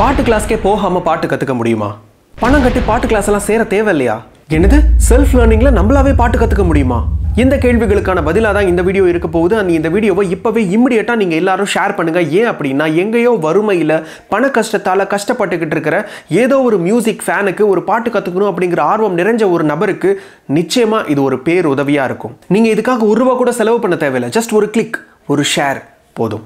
பாட்டு கிளாஸ்க்கே போகாம பாட்டு கத்துக்க முடியுமா பணம் கட்டி பாட்டு கிளாஸ் எல்லாம் சேர தேவையில்லையா என்னது செல்ஃப் லேர்னிங்ல நம்மளாவே பாட்டு கத்துக்க முடியுமா இந்த கேள்விகளுக்கான பதிலாக தான் இந்த வீடியோ இருக்க போகுது அந்த இந்த வீடியோவை இப்போவே இம்மிடியட்டாக நீங்கள் எல்லாரும் ஷேர் பண்ணுங்க ஏன் அப்படின்னா எங்கேயோ வறுமையில் பண கஷ்டத்தால் கஷ்டப்பட்டுக்கிட்டு இருக்கிற ஏதோ ஒரு மியூசிக் ஃபேனுக்கு ஒரு பாட்டு கற்றுக்கணும் அப்படிங்கிற ஆர்வம் நிறைஞ்ச ஒரு நபருக்கு நிச்சயமாக இது ஒரு பேர் உதவியாக இருக்கும் நீங்கள் இதுக்காக ஒரு ரூபா கூட செலவு பண்ண தேவையில்லை ஜஸ்ட் ஒரு கிளிக் ஒரு ஷேர் போதும்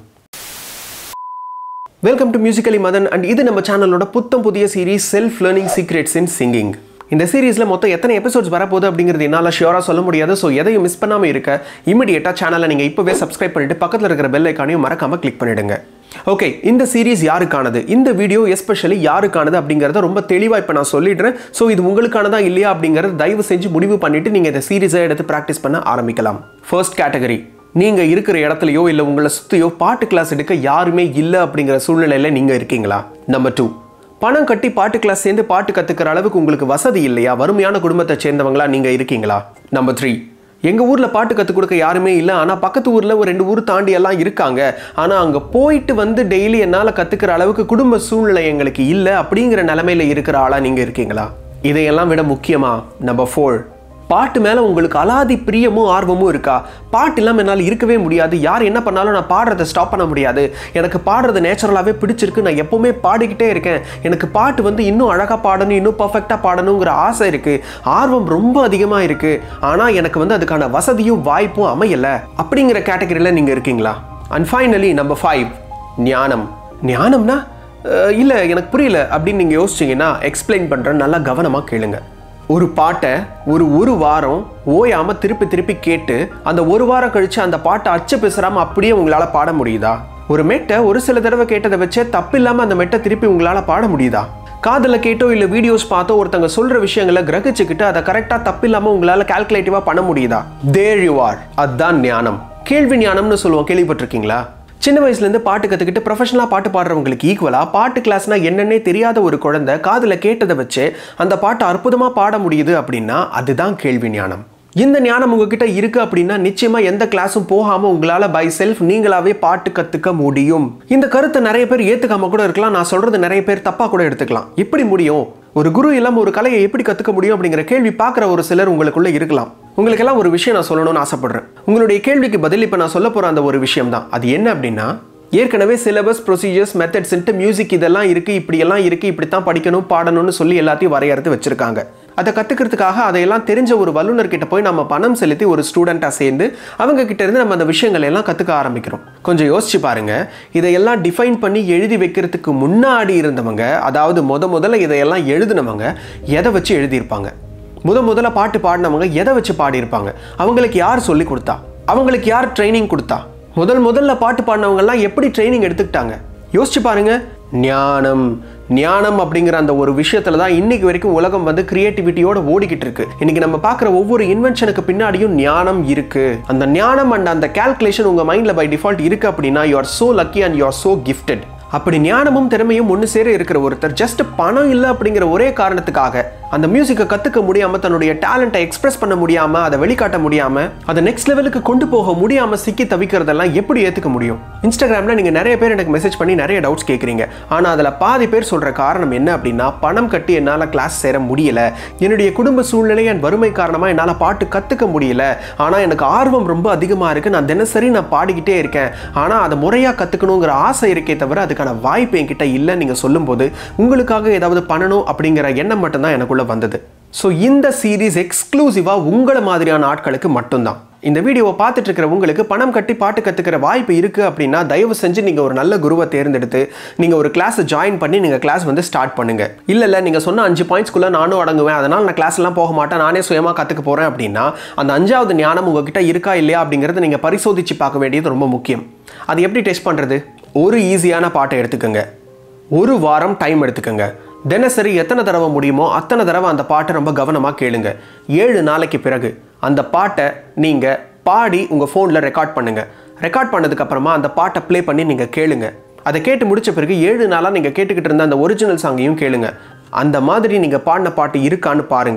welcome to musically Madan and இது நம்ம சேனலோட புத்தம் புதிய series self learning secrets in singing இந்த சீரீஸில் மொத்தம் எத்தனை எபிசோட்ஸ் வரப்போகுது அப்படிங்கிறது என்னால் ஷியோராக சொல்ல முடியாது ஸோ எதையும் மிஸ் பண்ணாமல் இருக்க இமிடியேட்டாக சேனலை நீங்கள் இப்போவே சப்ஸ்கிரைப் பண்ணிட்டு பக்கத்தில் இருக்கிற பெல் ஐக்கானையும் மறக்காமல் கிளிக் பண்ணிடுங்க ஓகே இந்த சீரீஸ் யாருக்கானது இந்த வீடியோ எஸ்பெஷலி யாருக்கானது அப்படிங்கிறத ரொம்ப தெளிவாக இப்போ நான் சொல்லிடுறேன் ஸோ இது உங்களுக்கானதா இல்லையா அப்படிங்கிறத தயவு செஞ்சு முடிவு பண்ணிட்டு நீங்கள் இந்த சீரீஸை எடுத்து ப்ராக்டிஸ் பண்ண ஆரம்பிக்கலாம் ஃபர்ஸ்ட் கேட்டகரி நீங்க இருக்கிற இடத்துலயோ இல்ல உங்களை சுத்தியோ பாட்டு கிளாஸ் எடுக்க யாருமே இல்லை அப்படிங்கிற சூழ்நிலையில நீங்க இருக்கீங்களா நம்பர் டூ பணம் கட்டி பாட்டு கிளாஸ் சேர்ந்து பாட்டு கத்துக்கிற அளவுக்கு உங்களுக்கு வசதி இல்லையா வறுமையான குடும்பத்தை சேர்ந்தவங்களா நீங்க இருக்கீங்களா நம்பர் த்ரீ எங்க ஊர்ல பாட்டு கற்றுக் கொடுக்க யாருமே இல்லை ஆனா பக்கத்து ஊர்ல ஒரு ரெண்டு ஊர் தாண்டி எல்லாம் இருக்காங்க ஆனா அங்க போயிட்டு வந்து டெய்லி என்னால கத்துக்கிற அளவுக்கு குடும்ப சூழ்நிலை எங்களுக்கு இல்லை அப்படிங்கிற நிலைமையில இருக்கிற ஆளா நீங்க இருக்கீங்களா இதையெல்லாம் விட முக்கியமா நம்பர் ஃபோர் பாட்டு மேலே உங்களுக்கு அலாதி பிரியமும் ஆர்வமும் இருக்கா பாட்டு இல்லாமல் என்னால் இருக்கவே முடியாது யார் என்ன பண்ணாலும் நான் பாடுறதை ஸ்டாப் பண்ண முடியாது எனக்கு பாடுறது நேச்சுரலாகவே பிடிச்சிருக்கு நான் எப்போவுமே பாடிக்கிட்டே இருக்கேன் எனக்கு பாட்டு வந்து இன்னும் அழகாக பாடணும் இன்னும் பர்ஃபெக்டாக பாடணுங்கிற ஆசை இருக்குது ஆர்வம் ரொம்ப அதிகமாக இருக்குது ஆனால் எனக்கு வந்து அதுக்கான வசதியும் வாய்ப்பும் அமையலை அப்படிங்கிற கேட்டகரியில் நீங்கள் இருக்கீங்களா அண்ட் ஃபைனலி நம்பர் ஃபைவ் ஞானம் ஞானம்னா இல்லை எனக்கு புரியல அப்படின்னு நீங்கள் யோசிச்சிங்கன்னா எக்ஸ்பிளைன் பண்ணுறேன் நல்லா கவனமாக கேளுங்க ஒரு பாட்டை ஒரு ஒரு வாரம் ஓயாம திருப்பி திருப்பி கேட்டு அந்த ஒரு வாரம் கழிச்சு அந்த பாட்டை அச்சு பேசுறாம அப்படியே உங்களால பாட முடியுதா ஒரு மெட்டை ஒரு சில தடவை கேட்டதை வச்சே தப்பு இல்லாம அந்த மெட்டை திருப்பி உங்களால பாட முடியுதா காதில் கேட்டோ இல்லை வீடியோஸ் பார்த்தோ ஒருத்தங்க சொல்ற விஷயங்களை கிரகிச்சுக்கிட்டு அதை கரெக்டாக தப்பு இல்லாமல் உங்களால் கால்குலேட்டிவாக பண்ண முடியுதா தேர் யூ ஆர் அதுதான் ஞானம் கேள்வி ஞானம்னு சொல்லுவோம் கேள்விப்பட்டிருக்கீங்களா சின்ன வயசுலேருந்து பாட்டு கற்றுக்கிட்டு ப்ரொஃபஷனலாக பாட்டு பாடுறவங்களுக்கு ஈக்குவலாக பாட்டு கிளாஸ்னால் என்னன்னே தெரியாத ஒரு குழந்தை காதில் கேட்டதை வச்சு அந்த பாட்டை அற்புதமாக பாட முடியுது அப்படின்னா அதுதான் கேள்வி ஞானம் இந்த ஞானம் உங்ககிட்ட இருக்கு அப்படின்னா நிச்சயமா எந்த கிளாஸும் போகாம உங்களால பை செல்ஃப் நீங்களாவே பாட்டு கத்துக்க முடியும் இந்த கருத்தை நிறைய பேர் ஏத்துக்காம கூட இருக்கலாம் நான் சொல்றது நிறைய பேர் தப்பா கூட எடுத்துக்கலாம் எப்படி முடியும் ஒரு குரு இல்லாம ஒரு கலையை எப்படி கத்துக்க முடியும் அப்படிங்கிற கேள்வி பார்க்குற ஒரு சிலர் உங்களுக்குள்ள இருக்கலாம் உங்களுக்கெல்லாம் ஒரு விஷயம் நான் சொல்லணும்னு ஆசைப்படுறேன் உங்களுடைய கேள்விக்கு பதில் இப்போ நான் சொல்ல போற அந்த ஒரு விஷயம் தான் அது என்ன அப்படின்னா ஏற்கனவே சிலபஸ் ப்ரொசீஜர்ஸ் மெத்தட்ஸ்ன்ட்டு மியூசிக் இதெல்லாம் இருக்குது இப்படியெல்லாம் இருக்குது இப்படி தான் படிக்கணும் பாடணும்னு சொல்லி எல்லாத்தையும் வரையறுத்து வச்சுருக்காங்க அதை கற்றுக்கிறதுக்காக அதையெல்லாம் தெரிஞ்ச ஒரு வல்லுநர்கிட்ட போய் நம்ம பணம் செலுத்தி ஒரு ஸ்டூடெண்ட்டாக சேர்ந்து அவங்க கிட்ட இருந்து நம்ம அந்த விஷயங்கள் எல்லாம் கற்றுக்க ஆரம்பிக்கிறோம் கொஞ்சம் யோசிச்சு பாருங்க இதையெல்லாம் டிஃபைன் பண்ணி எழுதி வைக்கிறதுக்கு முன்னாடி இருந்தவங்க அதாவது முத முதல்ல இதையெல்லாம் எழுதினவங்க எதை வச்சு எழுதியிருப்பாங்க முத முதல்ல பாட்டு பாடினவங்க எதை வச்சு பாடியிருப்பாங்க அவங்களுக்கு யார் சொல்லி கொடுத்தா அவங்களுக்கு யார் ட்ரைனிங் கொடுத்தா முதல் முதல்ல பாட்டு பாடினவங்கெல்லாம் எப்படி ட்ரைனிங் எடுத்துக்கிட்டாங்க யோசிச்சு பாருங்க ஞானம் ஞானம் அப்படிங்கிற அந்த ஒரு விஷயத்துல தான் இன்னைக்கு வரைக்கும் உலகம் வந்து கிரியேட்டிவிட்டியோட ஓடிக்கிட்டு இருக்கு இன்னைக்கு நம்ம பார்க்குற ஒவ்வொரு இன்வென்ஷனுக்கு பின்னாடியும் ஞானம் இருக்கு அந்த ஞானம் அண்ட் அந்த கால்குலேஷன் உங்க மைண்ட்ல பை டிஃபால்ட் இருக்கு அப்படின்னா you are so lucky and you are so gifted அப்படி ஞானமும் திறமையும் ஒன்று சேர இருக்கிற ஒருத்தர் ஜஸ்ட் பணம் இல்லை அப்படிங்கிற ஒரே காரணத்துக்காக அந்த மியூசிக்கை கற்றுக்க முடியாமல் தன்னுடைய டேலண்ட்டை எக்ஸ்பிரஸ் பண்ண முடியாமல் அதை வெளிக்காட்ட முடியாமல் அதை நெக்ஸ்ட் லெவலுக்கு கொண்டு போக முடியாமல் சிக்கி தவிக்கிறதெல்லாம் எப்படி ஏற்றுக்க முடியும் இன்ஸ்டாகிராமில் நீங்கள் நிறைய பேர் எனக்கு மெசேஜ் பண்ணி நிறைய டவுட்ஸ் கேட்குறீங்க ஆனால் அதில் பாதி பேர் சொல்கிற காரணம் என்ன அப்படின்னா பணம் கட்டி என்னால் கிளாஸ் சேர முடியல என்னுடைய குடும்ப சூழ்நிலை அண்ட் வறுமை காரணமாக என்னால் பாட்டு கற்றுக்க முடியல ஆனால் எனக்கு ஆர்வம் ரொம்ப அதிகமாக இருக்குது நான் தினசரி நான் பாடிக்கிட்டே இருக்கேன் ஆனால் அதை முறையாக கற்றுக்கணுங்கிற ஆசை இருக்கே தவிர அதுக்கான வாய்ப்பு என்கிட்ட இல்லை நீங்கள் சொல்லும்போது உங்களுக்காக ஏதாவது பண்ணணும் அப்படிங்கிற எண்ணம் மட்டும்தான் எனக்குள்ளே வந்தது ஸோ இந்த சீரீஸ் எக்ஸ்க்ளூசிவாக உங்களை மாதிரியான ஆட்களுக்கு மட்டும்தான் இந்த வீடியோவை பார்த்துட்டு இருக்கிற உங்களுக்கு பணம் கட்டி பாட்டு கற்றுக்கிற வாய்ப்பு இருக்குது அப்படின்னா தயவு செஞ்சு நீங்கள் ஒரு நல்ல குருவை தேர்ந்தெடுத்து நீங்கள் ஒரு கிளாஸை ஜாயின் பண்ணி நீங்கள் கிளாஸ் வந்து ஸ்டார்ட் பண்ணுங்க இல்லை இல்லை நீங்கள் சொன்ன அஞ்சு பாயிண்ட்ஸ்க்குள்ளே நானும் அடங்குவேன் அதனால் நான் கிளாஸ்லாம் போக மாட்டேன் நானே சுயமாக கற்றுக்க போகிறேன் அப்படின்னா அந்த அஞ்சாவது ஞானம் உங்ககிட்ட இருக்கா இல்லையா அப்படிங்கிறத நீங்கள் பரிசோதித்து பார்க்க வேண்டியது ரொம்ப முக்கியம் அது எப்படி டெஸ்ட் பண்ணுறது ஒரு ஈஸியான பாட்டை எடுத்துக்கோங்க ஒரு வாரம் டைம் எடுத்துக்கோங்க தினசரி எத்தனை தடவை முடியுமோ அத்தனை தடவை அந்த பாட்டை ரொம்ப கவனமாக கேளுங்க ஏழு நாளைக்கு பிறகு அந்த பாட்டை நீங்கள் பாடி உங்கள் ஃபோனில் ரெக்கார்ட் பண்ணுங்கள் ரெக்கார்ட் பண்ணதுக்கப்புறமா அந்த பாட்டை ப்ளே பண்ணி நீங்கள் கேளுங்க அதை கேட்டு முடிச்ச பிறகு ஏழு நாளாக நீங்கள் கேட்டுக்கிட்டு இருந்த அந்த ஒரிஜினல் சாங்கையும் கேளுங்க அந்த மாதிரி நீங்கள் பாடின பாட்டு இருக்கான்னு பாருங்கள்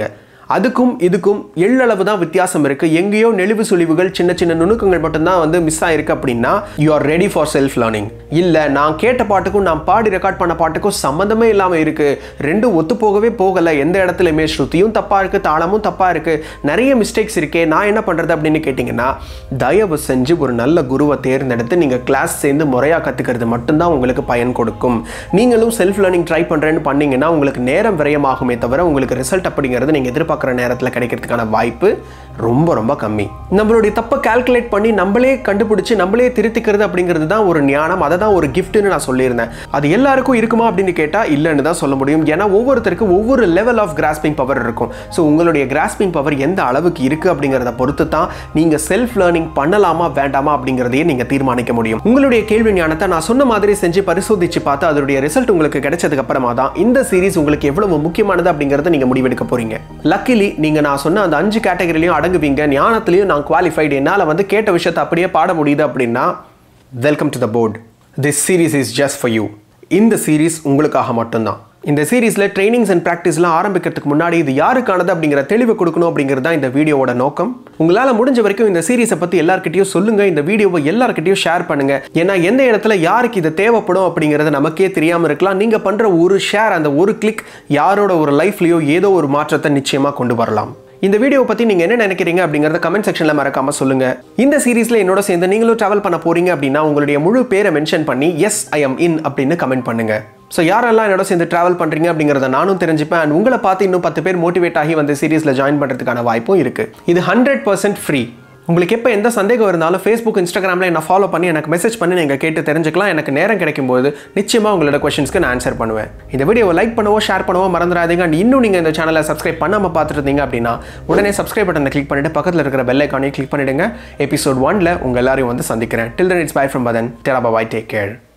அதுக்கும் இதுக்கும் எள்ளளவு தான் வித்தியாசம் இருக்குது எங்கேயோ நெளிவு சுழிவுகள் சின்ன சின்ன நுணுக்கங்கள் மட்டும்தான் வந்து மிஸ் ஆயிருக்கு அப்படின்னா you are ready for self learning இல்லை நான் கேட்ட பாட்டுக்கும் நான் பாடி ரெக்கார்ட் பண்ண பாட்டுக்கும் சம்மந்தமே இல்லாமல் இருக்குது ரெண்டும் ஒத்து போகவே போகலை எந்த இடத்துலையுமே ஸ்ருதியும் தப்பாக இருக்குது தாளமும் தப்பாக இருக்குது நிறைய மிஸ்டேக்ஸ் இருக்கே நான் என்ன பண்ணுறது அப்படின்னு கேட்டிங்கன்னா தயவு செஞ்சு ஒரு நல்ல குருவை தேர்ந்தெடுத்து நீங்கள் கிளாஸ் சேர்ந்து முறையாக கற்றுக்கிறது மட்டும்தான் உங்களுக்கு பயன் கொடுக்கும் நீங்களும் செல்ஃப் லேர்னிங் ட்ரை பண்ணுறேன்னு பண்ணீங்கன்னா உங்களுக்கு நேரம் விரயமாகுமே தவிர உங்களுக்கு ரிசல்ட் அப்படிங்கிறது நீங்கள் எதிர்பார்க்குற நேரத்தில் கிடைக்கிறதுக்கான வாய்ப்பு ரொம்ப ரொம்ப கம்மி நம்மளுடைய தப்பை கால்குலேட் பண்ணி நம்மளே கண்டுபிடிச்சு நம்மளே திருத்திக்கிறது அப்படிங்கிறது தான் ஒரு ஞானம் அதை தான் ஒரு கிஃப்ட்னு நான் சொல்லியிருந்தேன் அது எல்லாருக்கும் இருக்குமா அப்படின்னு கேட்டால் இல்லைன்னு தான் சொல்ல முடியும் ஏன்னா ஒவ்வொருத்தருக்கும் ஒவ்வொரு லெவல் ஆஃப் கிராஸ்பிங் பவர் இருக்கும் ஸோ உங்களுடைய கிராஸ்பிங் பவர் எந்த அளவுக்கு இருக்குது அப்படிங்கிறத பொறுத்து தான் நீங்கள் செல்ஃப் லேர்னிங் பண்ணலாமா வேண்டாமா அப்படிங்கிறதையே நீங்கள் தீர்மானிக்க முடியும் உங்களுடைய கேள்வி ஞானத்தை நான் சொன்ன மாதிரி செஞ்சு பரிசோதிச்சு பார்த்து அதனுடைய ரிசல்ட் உங்களுக்கு கிடைச்சதுக்கு அப்புறமா தான் இந்த சீரிஸ் உங்களுக்கு எவ்வளவு முக்கியமானது அப்படிங்கிறத நீங்கள் முடிவெடுக்க போறீங்க லக்கிலி நீங்கள் நான் சொன்ன அந்த அஞ்சு கேட்டகரிலையும் அடங்குவீங்க ஞானத்திலையும் நான் குவாலிஃபைடு என்னால் வந்து கேட்ட விஷயத்தை அப்படியே பாட முடியுது அப்படின்னா welcome to the board this series is just for you இந்த சீரீஸ் உங்களுக்காக மட்டும்தான் இந்த சீரீஸில் ட்ரைனிங்ஸ் அண்ட் ப்ராக்டிஸ்லாம் ஆரம்பிக்கிறதுக்கு முன்னாடி இது யாருக்கானது அப்படிங்கிற தெளிவு கொடுக்கணும் அப்படிங்கிறது தான் இந்த வீடியோவோட நோக்கம் உங்களால் முடிஞ்ச வரைக்கும் இந்த சீரீஸை பற்றி எல்லாருக்கிட்டையும் சொல்லுங்க இந்த வீடியோவை எல்லாருக்கிட்டையும் ஷேர் பண்ணுங்க ஏன்னா எந்த இடத்துல யாருக்கு இது தேவைப்படும் அப்படிங்கிறது நமக்கே தெரியாமல் இருக்கலாம் நீங்கள் பண்ணுற ஒரு ஷேர் அந்த ஒரு கிளிக் யாரோட ஒரு லைஃப்லையோ ஏதோ ஒரு மாற்றத்தை நிச்சயமாக கொண்டு வரலாம் இந்த வீடியோ பற்றி நீங்கள் என்ன நினைக்கிறீங்க அப்படிங்கிறத கமெண்ட் செக்ஷனில் மறக்காம சொல்லுங்க இந்த சீரீஸில் என்னோட சேர்ந்து நீங்களும் ட்ராவல் பண்ண போறீங்க அப்படின்னா உங்களுடைய முழு பேரை மென்ஷன் பண்ணி எஸ் ஐ எம் இன் அப்படின்னு கமெண்ட் பண்ணுங்க ஸோ யாரெல்லாம் என்னோட சேர்ந்து ட்ராவல் பண்ணுறீங்க அப்படிங்கிறத நானும் தெரிஞ்சுப்பேன் அண்ட் உங்களை பார்த்து இன்னும் பத்து பேர் மோட்டிவேட் ஆகி வந்து சீரீஸில் ஜாயின் பண்ணுறதுக்கான வாய்ப்பும் இருக்குது இது ஹண்ட்ரட் பர்சன்ட் ஃப்ரீ உங்களுக்கு எப்போ எந்த சந்தேகம் இருந்தாலும் ஃபேஸ்புக் இன்ஸ்டாகிராமில் என்ன ஃபாலோ பண்ணி எனக்கு மெசேஜ் பண்ணி நீங்கள் கேட்டு தெரிஞ்சுக்கலாம் எனக்கு நேரம் கிடைக்கும் போது நிச்சயமாக உங்களோட கொஷின்ஸ்க்கு நான் ஆன்சர் பண்ணுவேன் இந்த வீடியோவை லைக் பண்ணவோ ஷேர் பண்ணவோ மறந்துடாதீங்க அண்ட் இன்னும் நீங்கள் இந்த சேனலை சப்ஸ்கிரைப் பண்ணாமல் பார்த்துட்டு இருந்தீங்க அப்படின்னா உடனே சப்ஸ்கிரைப் பட்டனை கிளிக் பண்ணிட்டு பக்கத்தில் இருக்கிற பெல் ஐக்கானையும் கிளிக் பண்ணிடுங்க எபிசோட் ஒன்ல உங்கள் எல்லாரையும் வந்து சந்திக்கிறேன் till then it's bye from பதன் டெரா பாய் டேக் கேர்